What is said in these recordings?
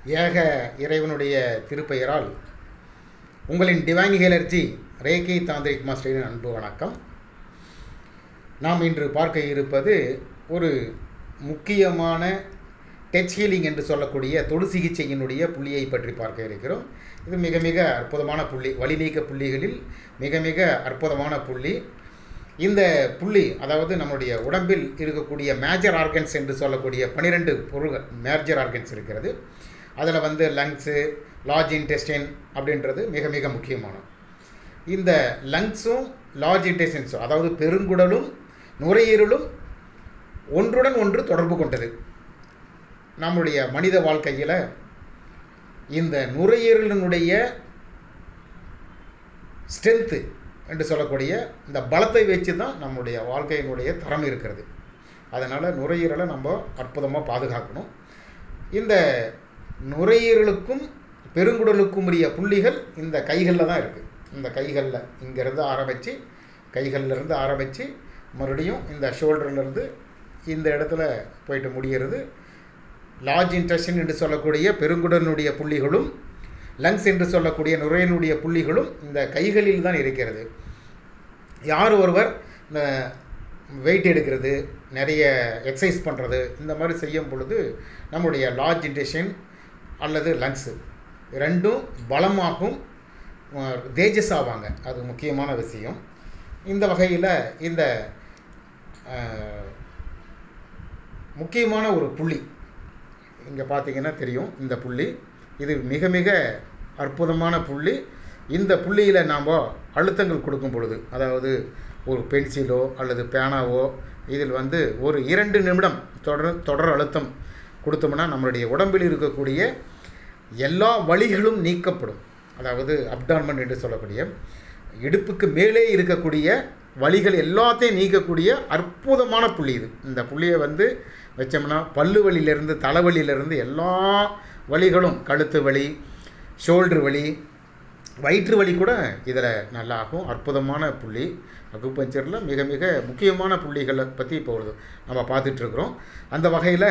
ஏக இறைவனுடைய திருப்பெயரால் உங்களின் டிவைன் ஹேலர்ஜி ரேகி தாந்திரிக் மாஸ்டரின் அன்பு வணக்கம் நாம் இன்று பார்க்க இருப்பது ஒரு முக்கியமான டச் ஹீலிங் என்று சொல்லக்கூடிய தொடு சிகிச்சையினுடைய புள்ளியை பற்றி பார்க்க இருக்கிறோம் இது மிக மிக அற்புதமான புள்ளி வலி நீக்க புள்ளிகளில் மிக மிக அற்புதமான புள்ளி இந்த புள்ளி அதாவது நம்முடைய உடம்பில் இருக்கக்கூடிய மேஜர் ஆர்கன்ஸ் என்று சொல்லக்கூடிய பன்னிரெண்டு பொருள்கள் மேஜர் ஆர்கன்ஸ் இருக்கிறது அதில் வந்து லங்ஸு லார்ஜ் இன்டெஸ்டைன் அப்படின்றது மிக மிக முக்கியமானது இந்த லங்ஸும் லார்ஜ் இன்டெஸ்டைன்ஸும் அதாவது பெருங்குடலும் நுரையீரலும் ஒன்றுடன் ஒன்று தொடர்பு கொண்டது நம்முடைய மனித வாழ்க்கையில் இந்த நுரையீரலினுடைய ஸ்ட்ரென்த்து என்று சொல்லக்கூடிய இந்த பலத்தை வச்சு தான் நம்முடைய வாழ்க்கையினுடைய தரம் இருக்கிறது அதனால் நுரையீரலை நம்ம அற்புதமாக பாதுகாக்கணும் இந்த நுரையீரலுக்கும் பெருங்குடலுக்கும் உரிய புள்ளிகள் இந்த கைகளில் தான் இருக்குது இந்த கைகளில் இங்கேருந்து ஆரம்பித்து கைகள்லேருந்து ஆரம்பித்து மறுபடியும் இந்த ஷோல்டர்லேருந்து இந்த இடத்துல போயிட்டு முடிகிறது லார்ஜ் இன்டெஸ்டின் என்று சொல்லக்கூடிய பெருங்குடனுடைய புள்ளிகளும் லங்ஸ் என்று சொல்லக்கூடிய நுரையினுடைய புள்ளிகளும் இந்த கைகளில் தான் இருக்கிறது யார் ஒருவர் இந்த வெயிட் எடுக்கிறது நிறைய எக்ஸசைஸ் பண்ணுறது இந்த மாதிரி செய்யும் பொழுது நம்முடைய லார்ஜ் இன்டெஸ்டின் அல்லது லங்ஸு ரெண்டும் பலமாகும் தேஜஸ் ஆவாங்க அது முக்கியமான விஷயம் இந்த வகையில் இந்த முக்கியமான ஒரு புள்ளி இங்கே பார்த்தீங்கன்னா தெரியும் இந்த புள்ளி இது மிக மிக அற்புதமான புள்ளி இந்த புள்ளியில் நாம் அழுத்தங்கள் கொடுக்கும் பொழுது அதாவது ஒரு பென்சிலோ அல்லது பேனாவோ இதில் வந்து ஒரு இரண்டு நிமிடம் தொடர் தொடர் அழுத்தம் கொடுத்தோம்னா நம்மளுடைய உடம்பில் இருக்கக்கூடிய எல்லா வழிகளும் நீக்கப்படும் அதாவது அப்டான்மன் என்று சொல்லக்கூடிய இடுப்புக்கு மேலே இருக்கக்கூடிய வலிகள் எல்லாத்தையும் நீக்கக்கூடிய அற்புதமான புள்ளி இது இந்த புள்ளியை வந்து வச்சோம்னா பல்லு வலியிலேருந்து தலைவலியிலேருந்து எல்லா வலிகளும் கழுத்து வலி ஷோல்ட்ரு வலி வயிற்று வலி கூட இதில் நல்லாகும் அற்புதமான புள்ளி அக்குபஞ்சரில் மிக மிக முக்கியமான புள்ளிகளை பற்றி இப்போ நம்ம பார்த்துட்ருக்குறோம் அந்த வகையில்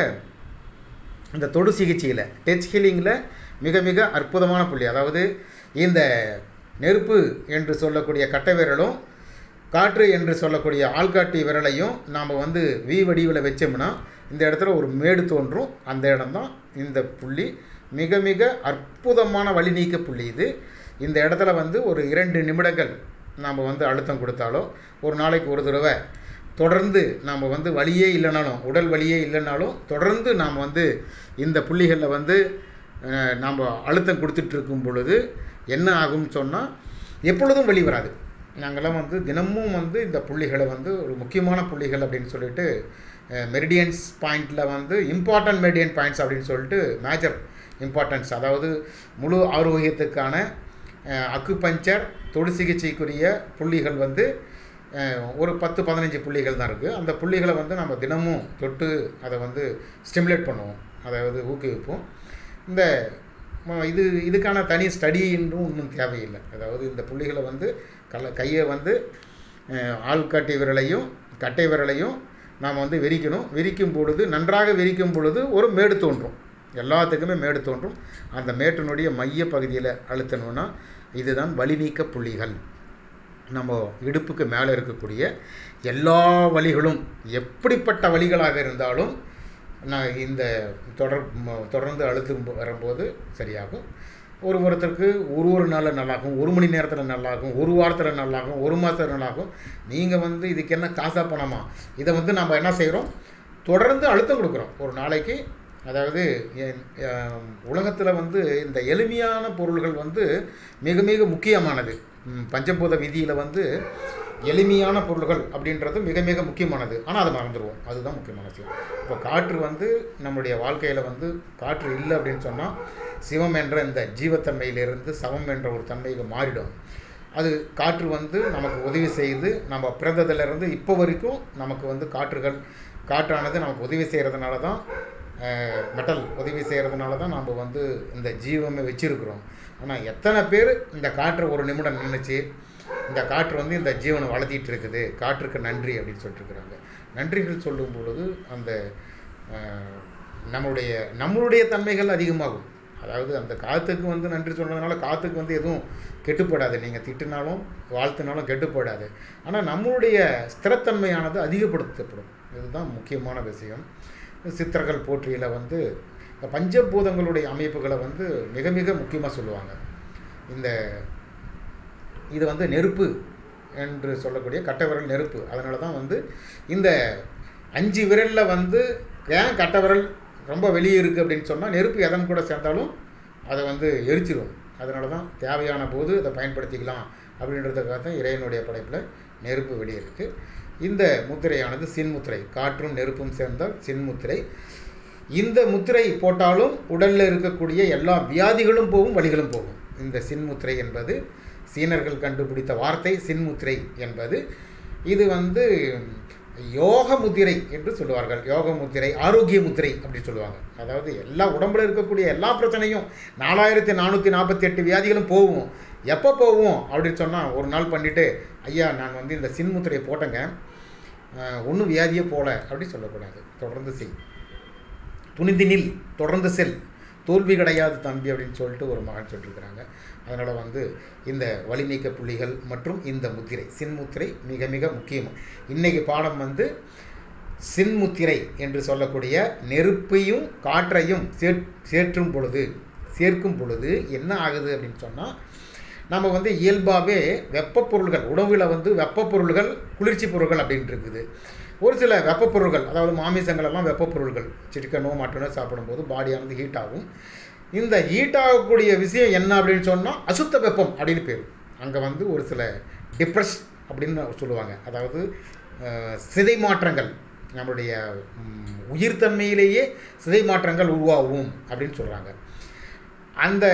இந்த தொடு சிகிச்சையில் டச் ஹீலிங்கில் மிக மிக அற்புதமான புள்ளி அதாவது இந்த நெருப்பு என்று சொல்லக்கூடிய கட்டை விரலும் காற்று என்று சொல்லக்கூடிய ஆள்காட்டி விரலையும் நாம் வந்து வி வடிவில் வச்சோம்னா இந்த இடத்துல ஒரு மேடு தோன்றும் அந்த இடம்தான் இந்த புள்ளி மிக மிக அற்புதமான வழி நீக்க புள்ளி இது இந்த இடத்துல வந்து ஒரு இரண்டு நிமிடங்கள் நாம் வந்து அழுத்தம் கொடுத்தாலோ ஒரு நாளைக்கு ஒரு தடவை தொடர்ந்து நாம் வந்து வழியே இல்லைனாலும் உடல் வழியே இல்லைனாலும் தொடர்ந்து நாம் வந்து இந்த புள்ளிகளில் வந்து நாம் அழுத்தம் கொடுத்துட்ருக்கும் பொழுது என்ன ஆகும்னு சொன்னால் எப்பொழுதும் வழி வராது நாங்கள்லாம் வந்து தினமும் வந்து இந்த புள்ளிகளை வந்து ஒரு முக்கியமான புள்ளிகள் அப்படின்னு சொல்லிட்டு மெரிடியன்ஸ் பாயிண்டில் வந்து இம்பார்ட்டன்ட் மெரிடியன் பாயிண்ட்ஸ் அப்படின்னு சொல்லிட்டு மேஜர் இம்பார்ட்டன்ஸ் அதாவது முழு ஆரோக்கியத்துக்கான அக்குபஞ்சர் தொடு சிகிச்சைக்குரிய புள்ளிகள் வந்து ஒரு பத்து பதினஞ்சு புள்ளிகள் தான் இருக்குது அந்த புள்ளிகளை வந்து நம்ம தினமும் தொட்டு அதை வந்து ஸ்டிமுலேட் பண்ணுவோம் அதாவது ஊக்குவிப்போம் இந்த இது இதுக்கான தனி ஸ்டடி என்றும் ஒன்றும் தேவையில்லை அதாவது இந்த புள்ளிகளை வந்து கல கையை வந்து ஆள்காட்டி விரலையும் கட்டை விரலையும் நாம் வந்து விரிக்கணும் விரிக்கும் பொழுது நன்றாக விரிக்கும் பொழுது ஒரு மேடு தோன்றும் எல்லாத்துக்குமே மேடு தோன்றும் அந்த மேட்டினுடைய மைய பகுதியில் அழுத்தணும்னா இதுதான் வலி நீக்க புள்ளிகள் நம்ம இடுப்புக்கு மேலே இருக்கக்கூடிய எல்லா வழிகளும் எப்படிப்பட்ட வழிகளாக இருந்தாலும் நான் இந்த தொடர் தொடர்ந்து அழுத்தும் வரும்போது சரியாகும் ஒரு ஒருத்தருக்கு ஒரு ஒரு நாளில் நல்லாகும் ஒரு மணி நேரத்தில் நல்லாகும் ஒரு வாரத்தில் நல்லாகும் ஒரு மாதத்தில் நல்லாகும் நீங்கள் வந்து இதுக்கு என்ன காசாக பணமா இதை வந்து நம்ம என்ன செய்கிறோம் தொடர்ந்து அழுத்தம் கொடுக்குறோம் ஒரு நாளைக்கு அதாவது உலகத்தில் வந்து இந்த எளிமையான பொருள்கள் வந்து மிக மிக முக்கியமானது பஞ்சபூத விதியில் வந்து எளிமையான பொருள்கள் அப்படின்றது மிக மிக முக்கியமானது ஆனால் அதை மறந்துடுவோம் அதுதான் முக்கியமான விஷயம் இப்போ காற்று வந்து நம்முடைய வாழ்க்கையில் வந்து காற்று இல்லை அப்படின்னு சொன்னால் சிவம் என்ற இந்த ஜீவத்தன்மையிலிருந்து சமம் என்ற ஒரு தன்மைக்கு மாறிடும் அது காற்று வந்து நமக்கு உதவி செய்து நம்ம பிறந்ததுலேருந்து இப்போ வரைக்கும் நமக்கு வந்து காற்றுகள் காற்றானது நமக்கு உதவி செய்கிறதுனால தான் மெட்டல் உதவி செய்கிறதுனால தான் நம்ம வந்து இந்த ஜீவமே வச்சுருக்குறோம் ஆனால் எத்தனை பேர் இந்த காற்றை ஒரு நிமிடம் நின்றுச்சு இந்த காற்று வந்து இந்த ஜீவனை வளர்த்திட்டு இருக்குது காற்றுக்கு நன்றி அப்படின்னு சொல்லிட்டுருக்குறாங்க நன்றிகள் சொல்லும் பொழுது அந்த அஹ், நம்மளுடைய நம்மளுடைய தன்மைகள் அதிகமாகும் அதாவது அந்த காற்றுக்கு வந்து நன்றி சொன்னதுனால காற்றுக்கு வந்து எதுவும் கெட்டுப்படாது நீங்கள் திட்டினாலும் வாழ்த்தினாலும் கெட்டுப்படாது ஆனால் நம்மளுடைய ஸ்திரத்தன்மையானது அதிகப்படுத்தப்படும் இதுதான் முக்கியமான விஷயம் சித்தர்கள் போற்றியில் வந்து பஞ்சபூதங்களுடைய அமைப்புகளை வந்து மிக மிக முக்கியமாக சொல்லுவாங்க இந்த இது வந்து நெருப்பு என்று சொல்லக்கூடிய கட்டை விரல் நெருப்பு அதனால தான் வந்து இந்த அஞ்சு விரலில் வந்து ஏன் கட்டை விரல் ரொம்ப வெளியே இருக்குது அப்படின்னு சொன்னால் நெருப்பு எதன் கூட சேர்ந்தாலும் அதை வந்து எரிச்சிரும் அதனால தான் தேவையான போது அதை பயன்படுத்திக்கலாம் அப்படின்றதுக்காக தான் இறைவனுடைய படைப்பில் நெருப்பு வெளியே இருக்குது இந்த முத்திரையானது சின்முத்திரை காற்றும் நெருப்பும் சேர்ந்தால் சின்முத்திரை இந்த முத்திரை போட்டாலும் உடலில் இருக்கக்கூடிய எல்லா வியாதிகளும் போகும் வலிகளும் போகும் இந்த சின்முத்திரை என்பது சீனர்கள் கண்டுபிடித்த வார்த்தை சின்முத்திரை என்பது இது வந்து யோக முத்திரை என்று சொல்லுவார்கள் யோக முத்திரை ஆரோக்கிய முத்திரை அப்படி சொல்லுவாங்க அதாவது எல்லா உடம்புல இருக்கக்கூடிய எல்லா பிரச்சனையும் நாலாயிரத்தி நானூற்றி நாற்பத்தி எட்டு வியாதிகளும் போகும் எப்போ போகும் அப்படின்னு சொன்னால் ஒரு நாள் பண்ணிவிட்டு ஐயா நான் வந்து இந்த சின்முத்திரையை போட்டேங்க ஒன்றும் வியாதியே போகல அப்படி சொல்லக்கூடாது தொடர்ந்து செய் துணிந்து நில் தொடர்ந்து செல் தோல்வி கிடையாது தம்பி அப்படின்னு சொல்லிட்டு ஒரு மகன் சொல்லியிருக்கிறாங்க அதனால் வந்து இந்த வலிநீக்க புள்ளிகள் மற்றும் இந்த முத்திரை சின்முத்திரை மிக மிக முக்கியம் இன்றைக்கி பாடம் வந்து சின்முத்திரை என்று சொல்லக்கூடிய நெருப்பையும் காற்றையும் சேர் சேற்றும் பொழுது சேர்க்கும் பொழுது என்ன ஆகுது அப்படின்னு சொன்னால் நம்ம வந்து இயல்பாகவே வெப்பப் பொருள்கள் உணவில் வந்து வெப்பப் பொருள்கள் குளிர்ச்சி பொருள்கள் அப்படின்ட்டு இருக்குது ஒரு சில வெப்பப் பொருள்கள் அதாவது மாமிசங்கள் எல்லாம் வெப்பப் பொருள்கள் சிக்கனோ மட்டனோ சாப்பிடும்போது பாடியானது ஹீட் ஆகும் இந்த ஹீட் ஆகக்கூடிய விஷயம் என்ன அப்படின்னு சொன்னால் அசுத்த வெப்பம் அப்படின்னு பேர் அங்கே வந்து ஒரு சில டிப்ரெஸ் அப்படின்னு சொல்லுவாங்க அதாவது சிதை மாற்றங்கள் நம்மளுடைய உயிர்த்தன்மையிலேயே சிதை மாற்றங்கள் உருவாகும் அப்படின்னு சொல்கிறாங்க அந்த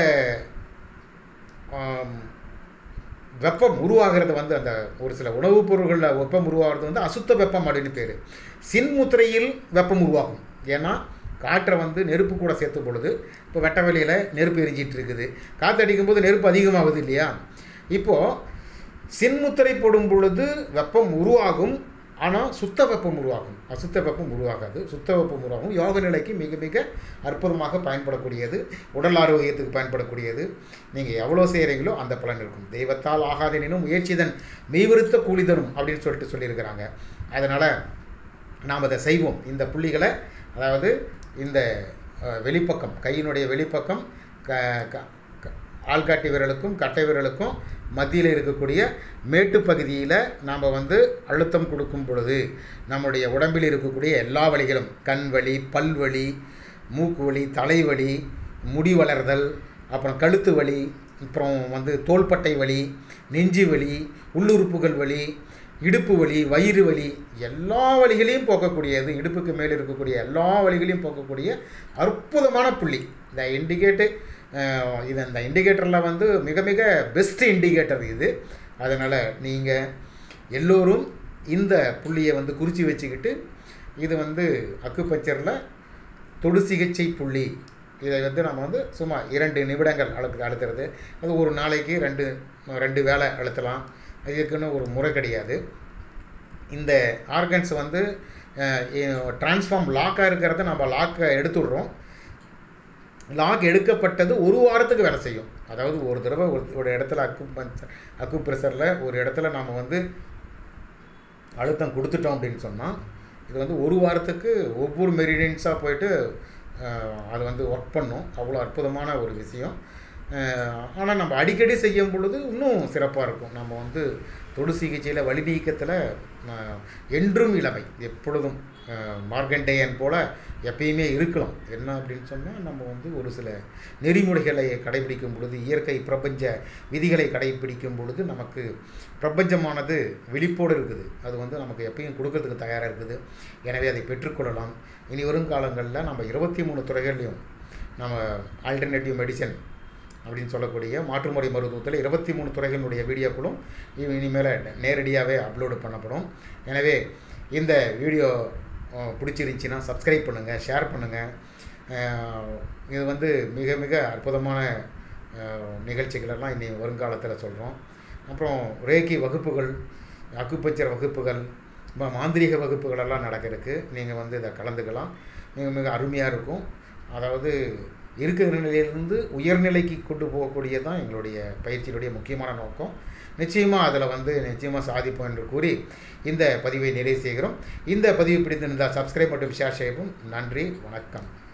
வெப்பம் உருவாகிறது வந்து அந்த ஒரு சில உணவுப் பொருள்களில் வெப்பம் உருவாகிறது வந்து அசுத்த வெப்பம் அப்படின்னு பேர் சின்முத்திரையில் வெப்பம் உருவாகும் ஏன்னா காற்றை வந்து நெருப்பு கூட சேர்த்தும் பொழுது இப்போ வெட்ட வெளியில் நெருப்பு எரிஞ்சிட்டு இருக்குது காற்று அடிக்கும்போது நெருப்பு அதிகமாகுது இல்லையா இப்போது சின்முத்திரை போடும் பொழுது வெப்பம் உருவாகும் ஆனால் சுத்த வெப்பம் உருவாகும் அசுத்த வெப்பம் உருவாகாது சுத்த வெப்பம் உருவாகும் யோக நிலைக்கு மிக மிக அற்புதமாக பயன்படக்கூடியது உடல் ஆரோக்கியத்துக்கு பயன்படக்கூடியது நீங்கள் எவ்வளோ செய்கிறீங்களோ அந்த பலன் இருக்கும் தெய்வத்தால் ஆகாதெனினும் முயற்சிதன் மெய்வருத்த கூலி தரும் அப்படின்னு சொல்லிட்டு சொல்லியிருக்கிறாங்க அதனால் நாம் அதை செய்வோம் இந்த புள்ளிகளை அதாவது இந்த வெளிப்பக்கம் கையினுடைய வெளிப்பக்கம் க ஆள்காட்டி விரலுக்கும் கட்டை விரலுக்கும் மத்தியில் இருக்கக்கூடிய மேட்டு பகுதியில் நாம் வந்து அழுத்தம் கொடுக்கும் பொழுது நம்முடைய உடம்பில் இருக்கக்கூடிய எல்லா வலிகளும் கண் வலி பல்வலி மூக்கு வலி தலைவலி முடி வளர்தல் அப்புறம் கழுத்து வலி அப்புறம் வந்து தோள்பட்டை வலி நெஞ்சு வலி உள்ளுறுப்புகள் வலி இடுப்பு வலி வயிறு வலி எல்லா வலிகளையும் போக்கக்கூடியது இடுப்புக்கு மேலே இருக்கக்கூடிய எல்லா வலிகளையும் போக்கக்கூடிய அற்புதமான புள்ளி இந்த இண்டிகேட்டு இது அந்த இண்டிகேட்டரில் வந்து மிக மிக பெஸ்ட் இண்டிகேட்டர் இது அதனால் நீங்கள் எல்லோரும் இந்த புள்ளியை வந்து குறித்து வச்சுக்கிட்டு இது வந்து அக்குப்பஞ்சரில் தொடு சிகிச்சை புள்ளி இதை வந்து நம்ம வந்து சும்மா இரண்டு நிமிடங்கள் அழுத்து அழுத்துறது அது ஒரு நாளைக்கு ரெண்டு ரெண்டு வேலை அழுத்தலாம் இதுக்குன்னு ஒரு முறை கிடையாது இந்த ஆர்கன்ஸ் வந்து டிரான்ஸ்ஃபார்ம் லாக்காக இருக்கிறத நம்ம லாக்கை எடுத்துடுறோம் லாக் எடுக்கப்பட்டது ஒரு வாரத்துக்கு வேலை செய்யும் அதாவது ஒரு தடவை ஒரு ஒரு இடத்துல அக்கு பஞ்சர் அக்கு ப்ரெஷரில் ஒரு இடத்துல நாம் வந்து அழுத்தம் கொடுத்துட்டோம் அப்படின்னு சொன்னால் இது வந்து ஒரு வாரத்துக்கு ஒவ்வொரு மெரிடியன்ஸாக போயிட்டு அது வந்து ஒர்க் பண்ணும் அவ்வளோ அற்புதமான ஒரு விஷயம் ஆனால் நம்ம அடிக்கடி செய்யும் பொழுது இன்னும் சிறப்பாக இருக்கும் நம்ம வந்து தொடு சிகிச்சையில் வலி நீக்கத்தில் என்றும் இளமை எப்பொழுதும் மார்கண்டேயன் போல் எப்பயுமே இருக்கலாம் என்ன அப்படின்னு சொன்னால் நம்ம வந்து ஒரு சில நெறிமுறைகளை கடைபிடிக்கும் பொழுது இயற்கை பிரபஞ்ச விதிகளை கடைபிடிக்கும் பொழுது நமக்கு பிரபஞ்சமானது விழிப்போடு இருக்குது அது வந்து நமக்கு எப்பயும் கொடுக்கறதுக்கு தயாராக இருக்குது எனவே அதை பெற்றுக்கொள்ளலாம் இனி வரும் காலங்களில் நம்ம இருபத்தி மூணு துறைகள்லையும் நம்ம ஆல்டர்னேட்டிவ் மெடிசன் அப்படின்னு சொல்லக்கூடிய மாற்றுமுறை மருத்துவத்தில் இருபத்தி மூணு துறைகளுடைய வீடியோக்களும் இனிமேல் நேரடியாகவே அப்லோடு பண்ணப்படும் எனவே இந்த வீடியோ பிடிச்சிருந்துச்சின்னா சப்ஸ்கிரைப் பண்ணுங்கள் ஷேர் பண்ணுங்கள் இது வந்து மிக மிக அற்புதமான நிகழ்ச்சிகளெல்லாம் இனி வருங்காலத்தில் சொல்கிறோம் அப்புறம் ரேக்கி வகுப்புகள் அக்குப்பஞ்சர் வகுப்புகள் மாந்திரிக வகுப்புகளெல்லாம் நடக்கிறதுக்கு நீங்கள் வந்து இதை கலந்துக்கலாம் மிக மிக அருமையாக இருக்கும் அதாவது இருக்கிற நிலையிலிருந்து உயர்நிலைக்கு கொண்டு போகக்கூடியது தான் எங்களுடைய பயிற்சியினுடைய முக்கியமான நோக்கம் நிச்சயமாக அதில் வந்து நிச்சயமாக சாதிப்போம் என்று கூறி இந்த பதிவை நிறைவு செய்கிறோம் இந்த பதிவு பிடித்திருந்தால் சப்ஸ்கிரைப் மற்றும் ஷேர் செய்யவும் நன்றி வணக்கம்